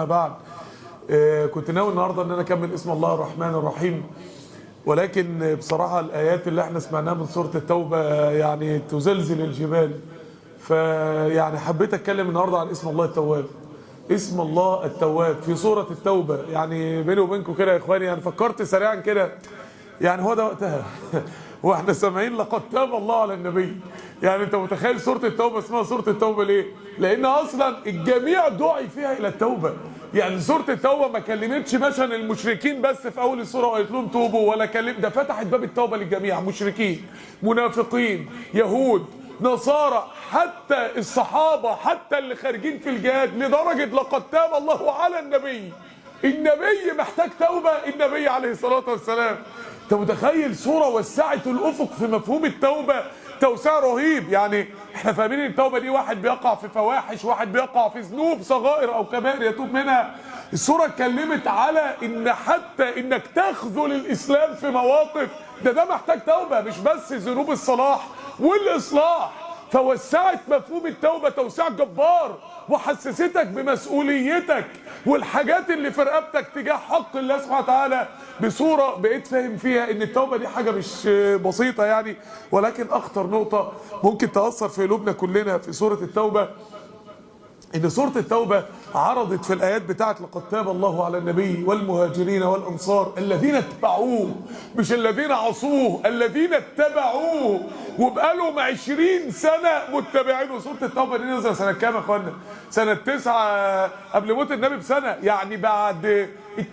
أما بعد آه، كنت ناوي النهاردة أن أنا أكمل اسم الله الرحمن الرحيم ولكن بصراحة الآيات اللي احنا سمعناها من سورة التوبة يعني تزلزل الجبال فيعني حبيت أتكلم النهاردة عن اسم الله التواب اسم الله التواب في سورة التوبة يعني بيني وبينكم كده يا إخواني يعني فكرت سريعا كده يعني هو ده وقتها واحنا سامعين لقد تاب الله على النبي يعني انت متخيل سوره التوبه اسمها سوره التوبه ليه لان اصلا الجميع دعي فيها الى التوبه يعني سوره التوبه ما كلمتش مثلا المشركين بس في اول السوره وقالت لهم توبوا ولا كلم ده فتحت باب التوبه للجميع مشركين منافقين يهود نصارى حتى الصحابه حتى اللي خارجين في الجهاد لدرجه لقد تاب الله على النبي النبي محتاج توبه النبي عليه الصلاه والسلام انت متخيل صوره وسعت الافق في مفهوم التوبه توسيع رهيب يعني احنا فاهمين ان التوبه دي واحد بيقع في فواحش واحد بيقع في ذنوب صغائر او كبائر يتوب منها الصوره اتكلمت على ان حتى انك تخذل الاسلام في مواقف ده ده محتاج توبه مش بس ذنوب الصلاح والاصلاح فوسعت مفهوم التوبه توسيع جبار وحسستك بمسؤوليتك والحاجات اللي في رقبتك تجاه حق الله سبحانه وتعالى بصوره بقيت فاهم فيها ان التوبه دي حاجه مش بسيطه يعني ولكن اخطر نقطه ممكن تاثر في قلوبنا كلنا في سوره التوبه ان سوره التوبه عرضت في الايات بتاعت لقد تاب الله على النبي والمهاجرين والانصار الذين اتبعوه مش الذين عصوه الذين اتبعوه وبقالهم 20 سنه متبعين وسوره التوبه دي نزل سنه كام يا اخوانا؟ سنه تسعة قبل موت النبي بسنه يعني بعد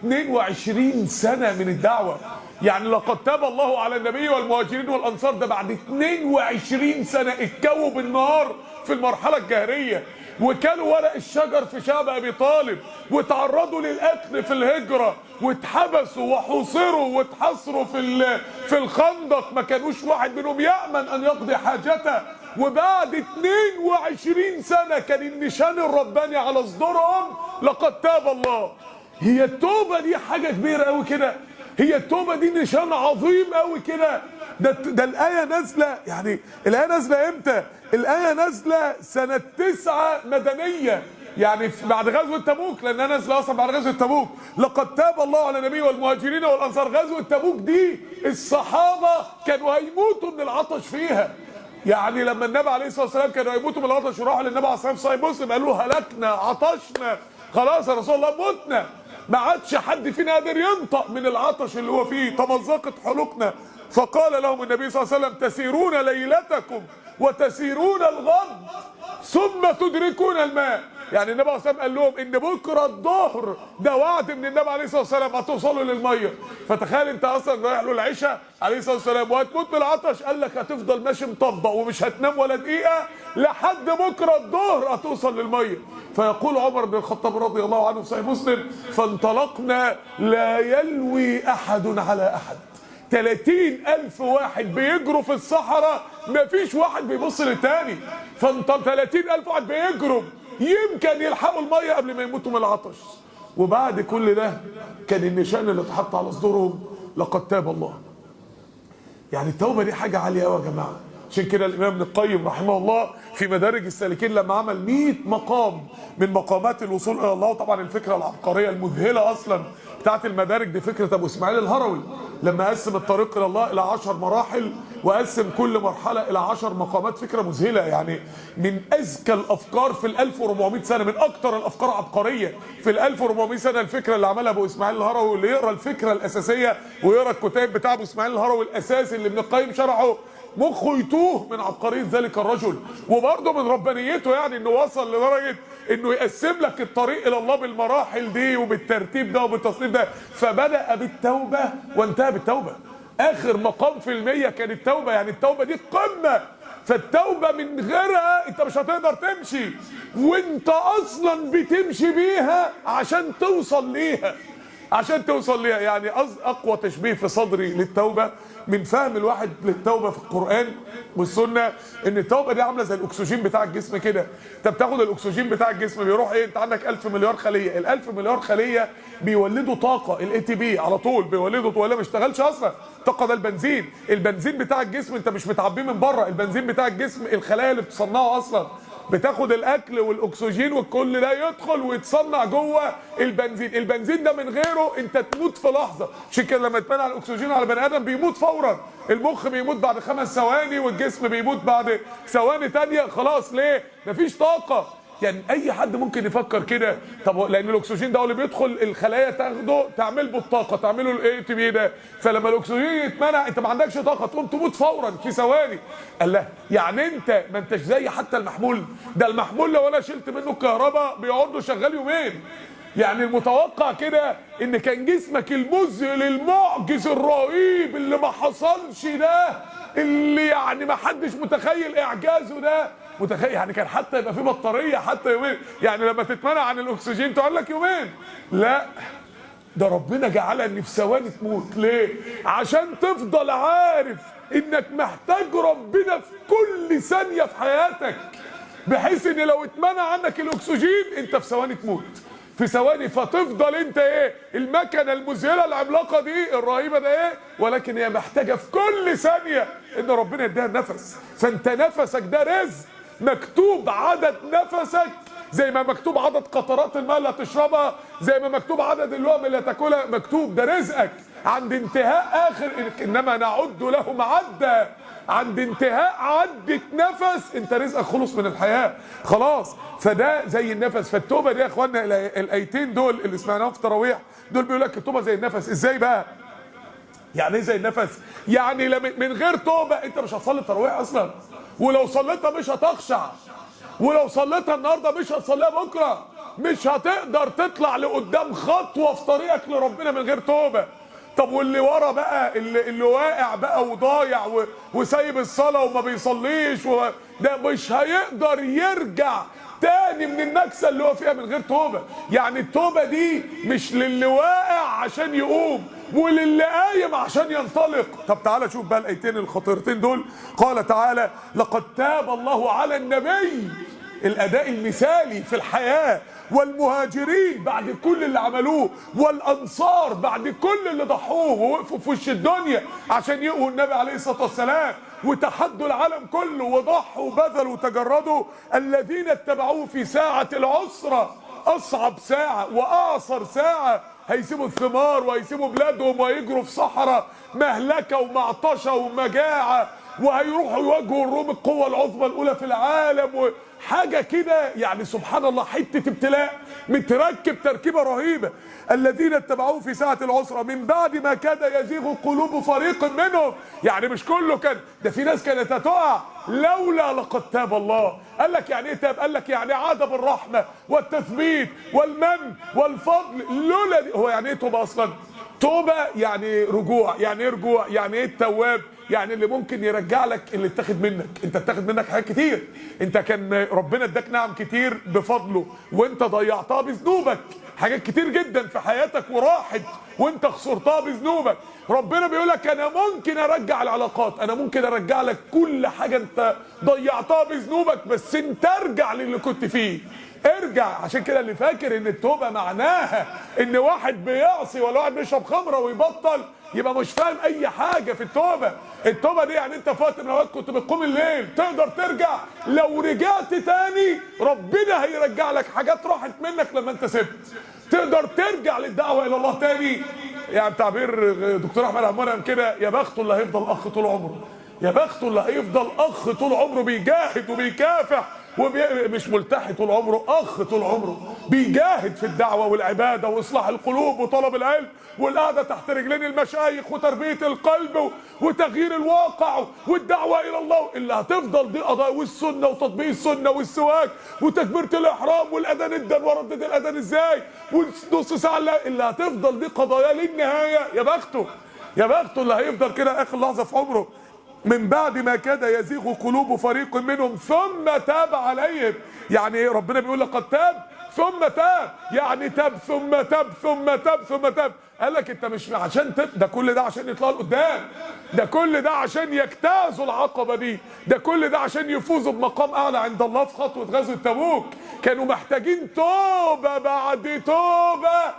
22 سنه من الدعوه يعني لقد تاب الله على النبي والمهاجرين والانصار ده بعد 22 سنه اتكووا بالنار في المرحله الجاهريه وكانوا ورق الشجر في شعب ابي طالب وتعرضوا للقتل في الهجره واتحبسوا وحوصروا واتحصروا في في الخندق ما كانوش واحد منهم يامن ان يقضي حاجته وبعد 22 سنه كان النشان الرباني على صدورهم لقد تاب الله هي التوبه دي حاجه كبيره قوي كده هي التوبه دي نشان عظيم قوي كده ده ده الايه نازله يعني الايه نازله امتى الايه نازله سنه تسعة مدنيه يعني بعد غزوه تبوك لانها نازله اصلا بعد غزوه تبوك لقد تاب الله على النبي والمهاجرين والانصار غزوه تبوك دي الصحابه كانوا هيموتوا من العطش فيها يعني لما النبي عليه الصلاه والسلام كانوا هيموتوا من العطش وراحوا للنبي عليه الصلاه والسلام صحيح مسلم قالوا هلكنا عطشنا خلاص يا رسول الله متنا ما عادش حد فينا قادر ينطق من العطش اللي هو فيه تمزقت حلقنا فقال لهم النبي صلى الله عليه وسلم تسيرون ليلتكم وتسيرون الغد ثم تدركون الماء يعني النبي عليه الصلاه والسلام قال لهم ان بكره الظهر ده وعد من النبي عليه الصلاه والسلام هتوصلوا للميه فتخيل انت اصلا رايح له العشاء عليه الصلاه والسلام وهتموت من العطش قال لك هتفضل ماشي مطبق ومش هتنام ولا دقيقه لحد بكره الظهر هتوصل للميه فيقول عمر بن الخطاب رضي الله عنه في صحيح مسلم فانطلقنا لا يلوي احد على احد 30 ألف واحد بيجروا في الصحراء مفيش واحد بيبص للتاني فانت 30 ألف واحد بيجروا يمكن يلحقوا المية قبل ما يموتوا من العطش وبعد كل ده كان النشان اللي اتحط على صدورهم لقد تاب الله يعني التوبة دي حاجة عالية قوي يا جماعة عشان كده الامام ابن القيم رحمه الله في مدارج السالكين لما عمل 100 مقام من مقامات الوصول الى الله طبعا الفكره العبقريه المذهله اصلا بتاعت المدارج دي فكره ابو اسماعيل الهروي لما قسم الطريق الى الله الى 10 مراحل وقسم كل مرحله الى 10 مقامات فكره مذهله يعني من اذكى الافكار في ال 1400 سنه من اكثر الافكار عبقريه في ال 1400 سنه الفكره اللي عملها ابو اسماعيل الهروي اللي يقرا الفكره الاساسيه ويقرا الكتاب بتاع ابو اسماعيل الهروي الاساسي اللي ابن القيم شرحه مخه يتوه من عبقريه ذلك الرجل وبرضه من ربانيته يعني انه وصل لدرجه انه يقسم لك الطريق الى الله بالمراحل دي وبالترتيب ده وبالتصنيف ده فبدا بالتوبه وانتهى بالتوبه اخر مقام في المية كان التوبه يعني التوبه دي قمه فالتوبة من غيرها انت مش هتقدر تمشي وانت اصلا بتمشي بيها عشان توصل ليها عشان توصل ليها يعني اقوى تشبيه في صدري للتوبه من فهم الواحد للتوبه في القران والسنه ان التوبه دي عامله زي الاكسجين بتاع الجسم كده انت بتاخد الاكسجين بتاع الجسم بيروح ايه انت عندك 1000 مليار خليه ال1000 مليار خليه بيولدوا طاقه الاي تي بي على طول بيولدوا ولا ما اشتغلش اصلا الطاقه ده البنزين البنزين بتاع الجسم انت مش متعبيه من بره البنزين بتاع الجسم الخلايا اللي بتصنعه اصلا بتاخد الاكل والاكسجين والكل ده يدخل ويتصنع جوه البنزين البنزين ده من غيره انت تموت في لحظه عشان كده لما يتمنع الاكسجين على بني ادم بيموت فورا المخ بيموت بعد خمس ثواني والجسم بيموت بعد ثواني تانية خلاص ليه مفيش طاقه يعني اي حد ممكن يفكر كده طب لان الاكسجين ده هو اللي بيدخل الخلايا تاخده تعمل به الطاقه تعمله الاي تي بي ده فلما الاكسجين يتمنع انت ما عندكش طاقه تقوم تموت فورا في ثواني قال له يعني انت ما انتش زي حتى المحمول ده المحمول لو انا شلت منه الكهرباء بيقعد له شغال يومين يعني المتوقع كده ان كان جسمك المذهل المعجز الرهيب اللي ما حصلش ده اللي يعني ما حدش متخيل اعجازه ده متخيل يعني كان حتى يبقى في بطاريه حتى يومين يعني لما تتمنع عن الاكسجين تقول لك يومين لا ده ربنا جعلها ان في ثواني تموت ليه عشان تفضل عارف انك محتاج ربنا في كل ثانيه في حياتك بحيث ان لو اتمنع عنك الاكسجين انت في ثواني تموت في ثواني فتفضل انت ايه المكنه المذهله العملاقه دي الرهيبه ده ايه ولكن هي محتاجه في كل ثانيه ان ربنا يديها النفس فانت نفسك ده رزق مكتوب عدد نفسك زي ما مكتوب عدد قطرات الماء اللي هتشربها زي ما مكتوب عدد اللقم اللي هتاكلها مكتوب ده رزقك عند انتهاء اخر انما نعد له معدا عند انتهاء عدة نفس انت رزقك خلص من الحياة خلاص فده زي النفس فالتوبة دي يا اخوانا الايتين دول اللي سمعناهم في التراويح دول بيقول لك التوبة زي النفس ازاي بقى يعني ايه زي النفس يعني من غير توبة انت مش هتصلي التراويح اصلا ولو صليتها مش هتخشع ولو صليتها النهارده مش هتصليها بكره مش هتقدر تطلع لقدام خطوه في طريقك لربنا من غير توبه طب واللي ورا بقى اللي, اللي واقع بقى وضايع و... وسايب الصلاه وما بيصليش و... ده مش هيقدر يرجع تاني من النكسه اللي هو فيها من غير توبه يعني التوبه دي مش للي واقع عشان يقوم وللي قايم عشان ينطلق طب تعالى شوف بقى الايتين الخطيرتين دول قال تعالى لقد تاب الله على النبي الاداء المثالي في الحياه والمهاجرين بعد كل اللي عملوه والانصار بعد كل اللي ضحوه ووقفوا في وش الدنيا عشان يقوا النبي عليه الصلاه والسلام وتحدوا العالم كله وضحوا وبذلوا وتجردوا الذين اتبعوه في ساعه العسره اصعب ساعه واعصر ساعه هيسيبوا الثمار وهيسيبوا بلادهم وهيجروا في صحراء مهلكه ومعطشه ومجاعه وهيروحوا يواجهوا الروم القوة العظمى الأولى في العالم وحاجة كده يعني سبحان الله حتة ابتلاء متركب تركيبة رهيبة الذين اتبعوه في ساعة العسرة من بعد ما كاد يزيغ قلوب فريق منهم يعني مش كله كان ده في ناس كانت هتقع لولا لقد تاب الله قال لك يعني ايه تاب قال لك يعني عاد بالرحمة والتثبيت والمن والفضل لولا دي هو يعني ايه توبة اصلا توبة يعني رجوع يعني ايه رجوع يعني ايه التواب يعني اللي ممكن يرجع لك اللي اتاخد منك انت اتاخد منك حاجات كتير انت كان ربنا اداك نعم كتير بفضله وانت ضيعتها بذنوبك حاجات كتير جدا في حياتك وراحت وانت خسرتها بذنوبك ربنا بيقول لك انا ممكن ارجع العلاقات انا ممكن ارجع لك كل حاجه انت ضيعتها بذنوبك بس انت ارجع للي كنت فيه ارجع عشان كده اللي فاكر ان التوبه معناها ان واحد بيعصي ولا واحد بيشرب خمره ويبطل يبقى مش فاهم اي حاجه في التوبه التوبه دي يعني انت في وقت من الاوقات كنت بتقوم الليل تقدر ترجع لو رجعت تاني ربنا هيرجع لك حاجات راحت منك لما انت سبت تقدر ترجع للدعوه الى الله تاني يعني تعبير دكتور احمد عمران كده يا بخته اللي هيفضل اخ طول عمره يا بخته اللي هيفضل اخ طول عمره بيجاهد وبيكافح ومش ملتحي طول عمره اخ طول عمره بيجاهد في الدعوه والعباده واصلاح القلوب وطلب العلم والقعده تحت رجلين المشايخ وتربيه القلب وتغيير الواقع والدعوه الى الله اللي هتفضل دي قضايا والسنه وتطبيق السنه والسواك وتكبيره الاحرام والاذان الدن وردد الاذان ازاي ونص ساعه اللي هتفضل دي قضايا للنهايه يا بخته يا بخته اللي هيفضل كده اخر لحظه في عمره من بعد ما كاد يزيغ قلوب فريق منهم ثم تاب عليهم يعني ايه ربنا بيقول لقد تاب ثم تاب يعني تاب ثم تاب ثم تاب ثم تاب قال لك انت مش عشان تب ده كل ده عشان يطلعوا لقدام ده كل ده عشان يجتازوا العقبه دي ده كل ده عشان يفوزوا بمقام اعلى عند الله في خطوه غزوه تبوك كانوا محتاجين توبه بعد توبه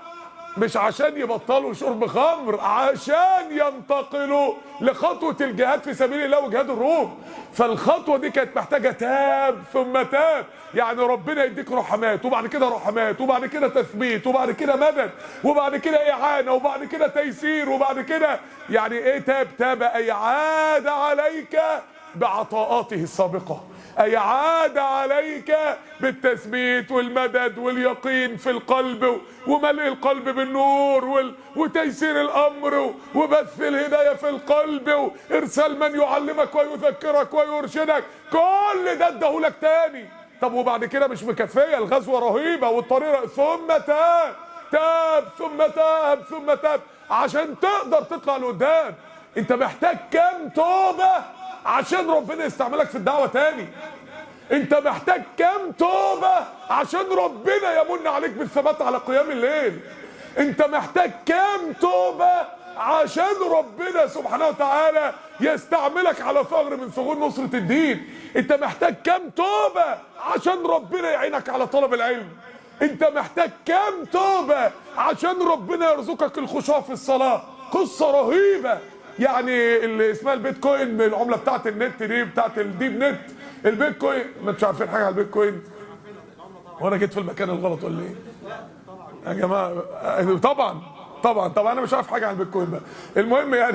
مش عشان يبطلوا شرب خمر عشان ينتقلوا لخطوة الجهاد في سبيل الله وجهاد الروم فالخطوة دي كانت محتاجة تاب ثم تاب يعني ربنا يديك رحمات وبعد كده رحمات وبعد كده تثبيت وبعد كده مدد وبعد كده إعانة وبعد كده تيسير وبعد كده يعني إيه تاب تاب أي عاد عليك بعطاءاته السابقة أي عاد عليك بالتثبيت والمدد واليقين في القلب وملء القلب بالنور وال... وتيسير الأمر وبث الهداية في القلب وإرسال من يعلمك ويذكرك ويرشدك كل ده اداهولك تاني طب وبعد كده مش مكفية الغزوة رهيبة والطريق ثم تاب تاب ثم تاب ثم تاب عشان تقدر تطلع لقدام انت محتاج كام توبة عشان ربنا يستعملك في الدعوة تاني انت محتاج كام توبة عشان ربنا يمن عليك بالثبات على قيام الليل انت محتاج كام توبة عشان ربنا سبحانه وتعالى يستعملك على ثغر من ثغور نصرة الدين انت محتاج كام توبة عشان ربنا يعينك على طلب العلم انت محتاج كام توبة عشان ربنا يرزقك الخشوع في الصلاة قصة رهيبة يعني اللي اسمها البيتكوين العملة بتاعت النت دي بتاعت الديب نت البيتكوين ما انتوا عارفين حاجة على البيتكوين وانا جيت في المكان الغلط ولا ايه يا جماعة طبعا طبعا طبعا انا مش عارف حاجة عن البيتكوين بقى المهم يعني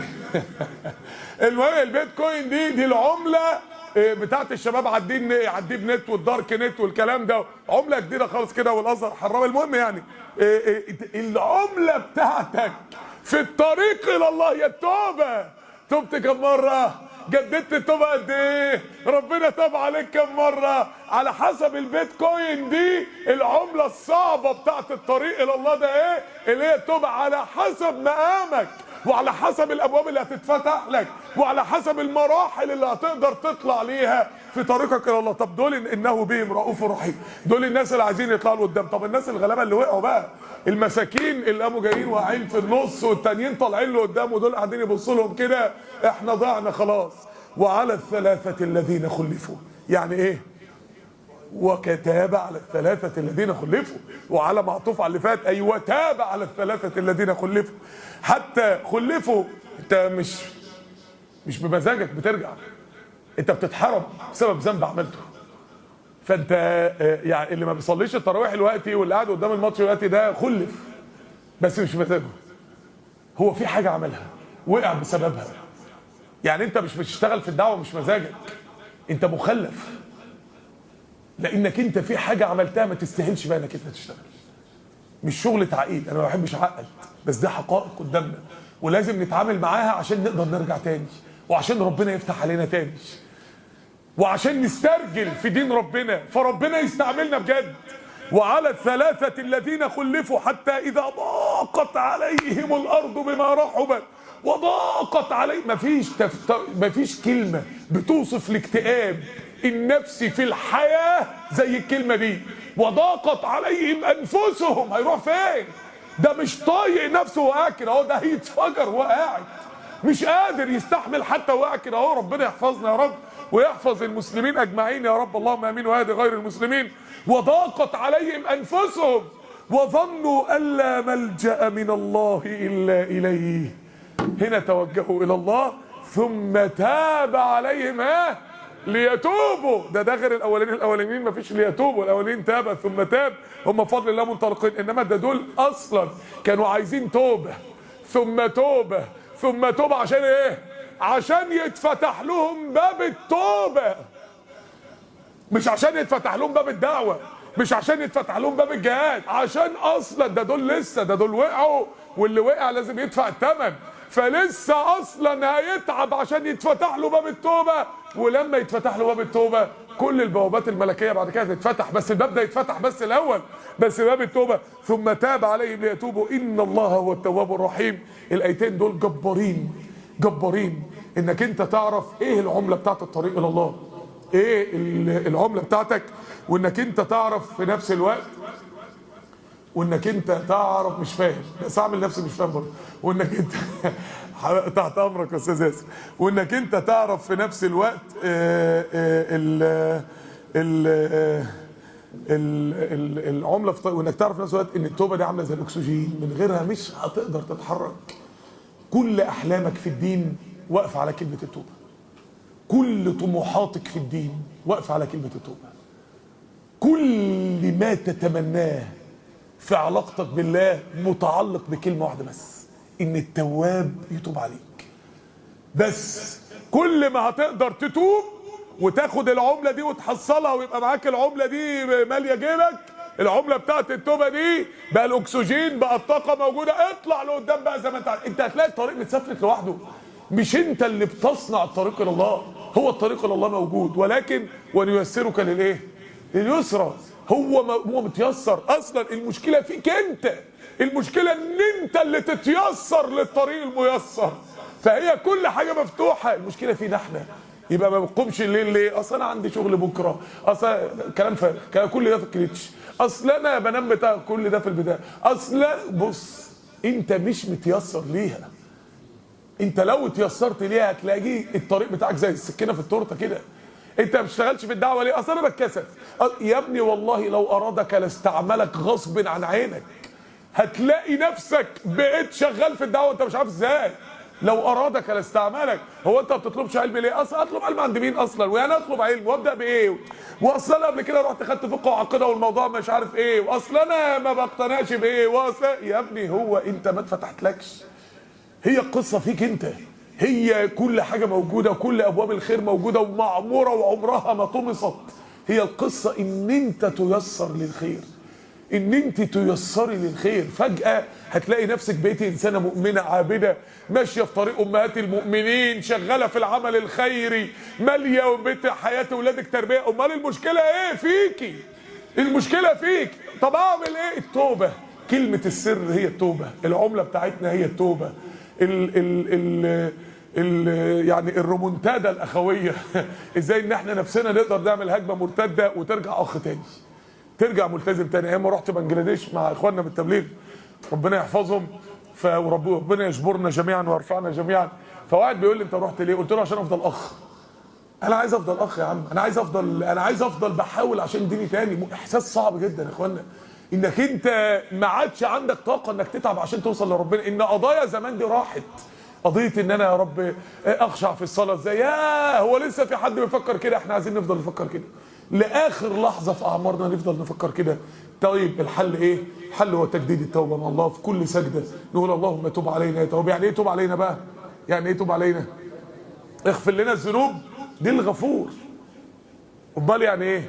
المهم البيتكوين دي دي العملة بتاعت الشباب على الدين على الديب نت والدارك نت والكلام ده عمله جديده خالص كده والازهر حرام المهم يعني العمله بتاعتك في الطريق الى الله هي التوبه تبت كم مره جددت التوبه قد ايه ربنا تاب عليك كم مره على حسب البيتكوين دي العمله الصعبه بتاعت الطريق الى الله ده ايه اللي هي التوبه على حسب مقامك وعلى حسب الابواب اللي هتتفتح لك وعلى حسب المراحل اللي هتقدر تطلع ليها في طريقك الى الله طب دول انه بهم رؤوف رحيم دول الناس اللي عايزين يطلعوا لقدام طب الناس الغلابه اللي وقعوا بقى المساكين اللي قاموا جايين واقعين في النص والتانيين طالعين لقدام ودول قاعدين يبصوا لهم كده احنا ضعنا خلاص وعلى الثلاثه الذين خلفوا يعني ايه وكتاب على الثلاثة الذين خلفوا وعلى معطوف على اللي فات أي أيوة وتاب على الثلاثة الذين خلفوا حتى خلفوا أنت مش مش بمزاجك بترجع أنت بتتحرم بسبب ذنب عملته فأنت يعني اللي ما بيصليش التراويح دلوقتي واللي قاعد قدام الماتش دلوقتي ده خلف بس مش مزاجه هو في حاجة عملها وقع بسببها يعني أنت مش بتشتغل في الدعوة مش مزاجك أنت مخلف لانك انت في حاجه عملتها ما تستاهلش بقى انك انت تشتغل مش شغل تعقيد انا ما بحبش اعقد بس ده حقائق قدامنا ولازم نتعامل معاها عشان نقدر نرجع تاني وعشان ربنا يفتح علينا تاني وعشان نسترجل في دين ربنا فربنا يستعملنا بجد وعلى الثلاثة الذين خلفوا حتى إذا ضاقت عليهم الأرض بما رحبت وضاقت علي مفيش تفت... مفيش كلمة بتوصف الاكتئاب النفسي في الحياة زي الكلمة دي وضاقت عليهم أنفسهم هيروح فين ده مش طايق نفسه وقاعد كده اهو ده هيتفجر وهو قاعد مش قادر يستحمل حتى وقاعد كده اهو ربنا يحفظنا يا رب ويحفظ المسلمين اجمعين يا رب اللهم امين وهادي غير المسلمين وضاقت عليهم انفسهم وظنوا ان لا ملجا من الله الا اليه هنا توجهوا الى الله ثم تاب عليهم ها ليتوبوا ده ده غير الاولين الاولانيين ما فيش ليتوبوا الاولين تاب ثم تاب هم بفضل الله منطلقين انما ده دول اصلا كانوا عايزين توبه ثم توبه ثم توبه عشان ايه عشان يتفتح لهم باب التوبه مش عشان يتفتح لهم باب الدعوه مش عشان يتفتح لهم باب الجهاد عشان اصلا ده دول لسه ده دول وقعوا واللي وقع لازم يدفع الثمن فلسه اصلا هيتعب عشان يتفتح له باب التوبه ولما يتفتح له باب التوبه كل البوابات الملكيه بعد كده تتفتح بس الباب ده يتفتح بس الاول بس باب التوبه ثم تاب عليهم ليتوبوا ان الله هو التواب الرحيم الايتين دول جبارين جبارين انك انت تعرف ايه العمله بتاعت الطريق الى الله ايه العمله بتاعتك وانك انت تعرف في نفس الوقت وانك انت تعرف مش فاهم بس اعمل نفسي مش فاهم برضه وانك انت تحت امرك يا استاذ ياسر وانك انت تعرف في نفس الوقت ال ال ال- ال- العمله في طريق وانك تعرف في نفس الوقت ان التوبه دي عامله زي الاكسجين من غيرها مش هتقدر تتحرك كل احلامك في الدين واقفه على كلمه التوبه كل طموحاتك في الدين واقفه على كلمه التوبه كل ما تتمناه في علاقتك بالله متعلق بكلمه واحده بس ان التواب يتوب عليك بس كل ما هتقدر تتوب وتاخد العمله دي وتحصلها ويبقى معاك العمله دي ماليه جيبك العمله بتاعت التوبه دي بقى الاكسجين بقى الطاقه موجوده اطلع لقدام بقى زي ما انت عايز. انت هتلاقي الطريق متسفلت لوحده مش انت اللي بتصنع الطريق الى الله هو الطريق الى الله موجود ولكن ونيسرك للايه لليسرى هو م- هو متيسر اصلا المشكله فيك انت المشكله ان انت اللي تتيسر للطريق الميسر فهي كل حاجه مفتوحه المشكله فينا احنا يبقى ما بقومش الليل ليه اصل انا عندي شغل بكره اصل كلام فارغ كلام- كل ده في الكليتش اصل انا بنام بتاع كل ده في البدايه اصل بص انت مش متيسر ليها انت لو اتيسرت ليها هتلاقي الطريق بتاعك زي السكينه في التورته كده انت ما بتشتغلش في الدعوه ليه اصل انا بتكسف أه، يا ابني والله لو ارادك لاستعملك غصب عن عينك هتلاقي نفسك بقيت شغال في الدعوه انت مش عارف ازاي لو ارادك لاستعملك هو انت ما بتطلبش علم ليه اصلا اطلب علم عند مين اصلا ويعني اطلب علم وابدا بايه واصلا انا قبل كده رحت خدت فقه وعقيده والموضوع مش عارف ايه واصلا انا ما بقتنعش بايه واصلا يا ابني هو انت ما اتفتحتلكش هي القصة فيك انت هي كل حاجة موجودة وكل أبواب الخير موجودة ومعمورة وعمرها ما طمست هي القصة إن أنت تيسر للخير إن أنت تيسري للخير فجأة هتلاقي نفسك بقيتي إنسانة مؤمنة عابدة ماشية في طريق أمهات المؤمنين شغالة في العمل الخيري مالية وبيت حياة أولادك تربية أمال المشكلة إيه فيكي المشكلة فيك طب أعمل إيه التوبة كلمة السر هي التوبة العملة بتاعتنا هي التوبة ال ال ال ال يعني الرومونتادا الاخويه ازاي ان احنا نفسنا نقدر نعمل هجمه مرتده وترجع اخ تاني ترجع ملتزم تاني ايام ما رحت بنجلاديش مع اخواننا بالتبليغ ربنا يحفظهم فربنا يجبرنا جميعا ويرفعنا جميعا فواحد بيقول لي انت رحت ليه قلت له عشان افضل اخ انا عايز افضل اخ يا عم انا عايز افضل انا عايز افضل بحاول عشان ديني تاني احساس صعب جدا يا اخوانا انك انت ما عادش عندك طاقه انك تتعب عشان توصل لربنا ان قضايا زمان دي راحت قضيه ان انا يا رب اخشع في الصلاه ازاي يا هو لسه في حد بيفكر كده احنا عايزين نفضل نفكر كده لاخر لحظه في اعمارنا نفضل نفكر كده طيب الحل ايه الحل هو تجديد التوبه مع الله في كل سجده نقول اللهم تب علينا يا توب يعني ايه تب علينا بقى يعني ايه تب علينا اغفر لنا الذنوب دي الغفور امال يعني ايه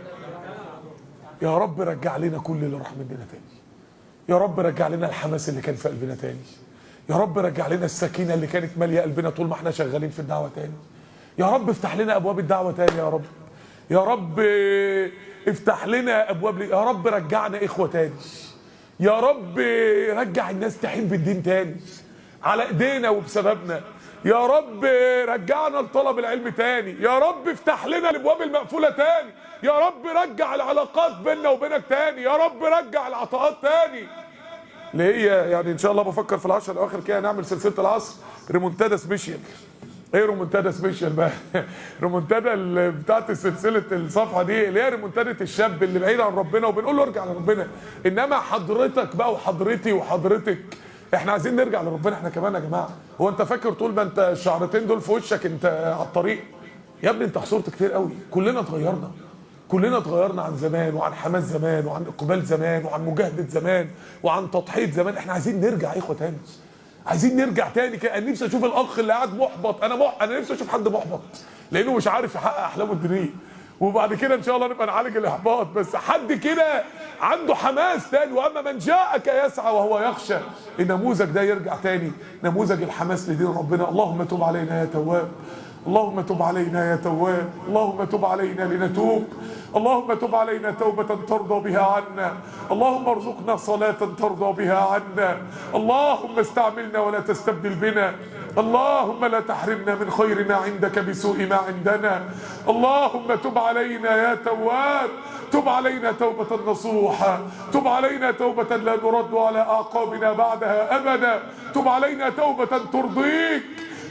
يا رب رجع لنا كل اللي راح مننا تاني يا رب رجع لنا الحماس اللي كان في قلبنا تاني يا رب رجع لنا السكينه اللي كانت ماليه قلبنا طول ما احنا شغالين في الدعوه تاني يا رب افتح لنا ابواب الدعوه تاني يا رب يا رب افتح لنا ابواب يا رب رجعنا اخوه تاني يا رب رجع الناس تحب الدين تاني على ايدينا وبسببنا يا رب رجعنا لطلب العلم تاني يا رب افتح لنا الابواب المقفوله تاني يا رب رجع العلاقات بيننا وبينك تاني يا رب رجع العطاءات تاني اللي هي يعني ان شاء الله بفكر في العشر الاواخر كده نعمل سلسله العصر ريمونتادا سبيشال ايه ريمونتادا سبيشال بقى ريمونتادا ال- بتاعت سلسله الصفحه دي اللي هي ريمونتادا الشاب اللي بعيد عن ربنا وبنقول له ارجع لربنا انما حضرتك بقى وحضرتي وحضرتك احنا عايزين نرجع لربنا احنا كمان يا جماعه هو انت فاكر طول ما انت الشعرتين دول في وشك انت على الطريق يا ابني انت خسرت كتير قوي كلنا اتغيرنا كلنا اتغيرنا عن زمان وعن حماس زمان وعن اقبال زمان وعن مجاهده زمان وعن تضحيه زمان احنا عايزين نرجع يا اخوه تاني عايزين نرجع تاني كده انا نفسي اشوف الاخ اللي قاعد محبط انا مح... انا نفسي اشوف حد محبط لانه مش عارف يحقق احلامه الدينيه وبعد كده ان شاء الله نبقى نعالج الاحباط بس حد كده عنده حماس تاني واما من جاءك يسعى وهو يخشى النموذج ده يرجع تاني نموذج الحماس لدين ربنا اللهم تب علينا يا تواب اللهم تب علينا يا تواب اللهم تب علينا لنتوب اللهم تب علينا توبة ترضى بها عنا اللهم ارزقنا صلاة ترضى بها عنا اللهم استعملنا ولا تستبدل بنا اللهم لا تحرمنا من خير ما عندك بسوء ما عندنا اللهم تب علينا يا تواب تب علينا توبة نصوحة تب علينا توبة لا نرد على أعقابنا بعدها أبدا تب علينا توبة ترضيك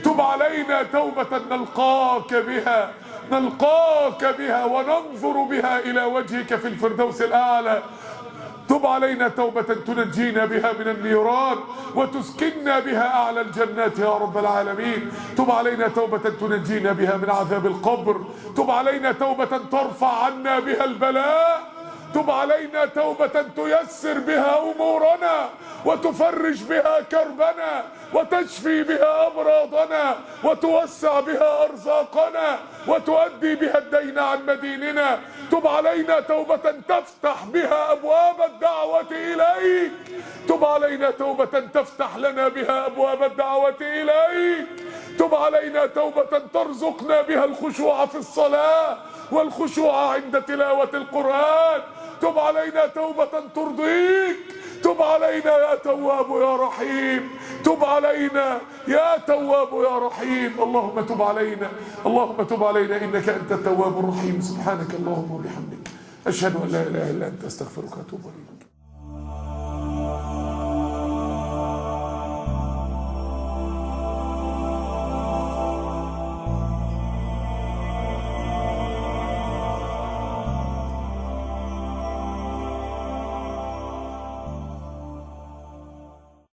تب علينا توبة نلقاك بها نلقاك بها وننظر بها إلى وجهك في الفردوس الأعلى تب علينا توبة تنجينا بها من النيران وتسكننا بها أعلى الجنات يا رب العالمين تب علينا توبة تنجينا بها من عذاب القبر تب علينا توبة ترفع عنا بها البلاء تب علينا توبة تيسر بها أمورنا وتفرج بها كربنا وتشفي بها أمراضنا وتوسع بها أرزاقنا وتؤدي بها الدين عن مديننا تب علينا توبة تفتح بها أبواب الدعوة إليك تب علينا توبة تفتح لنا بها أبواب الدعوة إليك تب علينا توبة ترزقنا بها الخشوع في الصلاة والخشوع عند تلاوة القرآن تب علينا توبة ترضيك تب علينا يا تواب يا رحيم تب علينا يا تواب يا رحيم اللهم تب علينا اللهم تب علينا انك انت التواب الرحيم سبحانك اللهم وبحمدك اشهد ان لا اله الا انت استغفرك واتوب اليك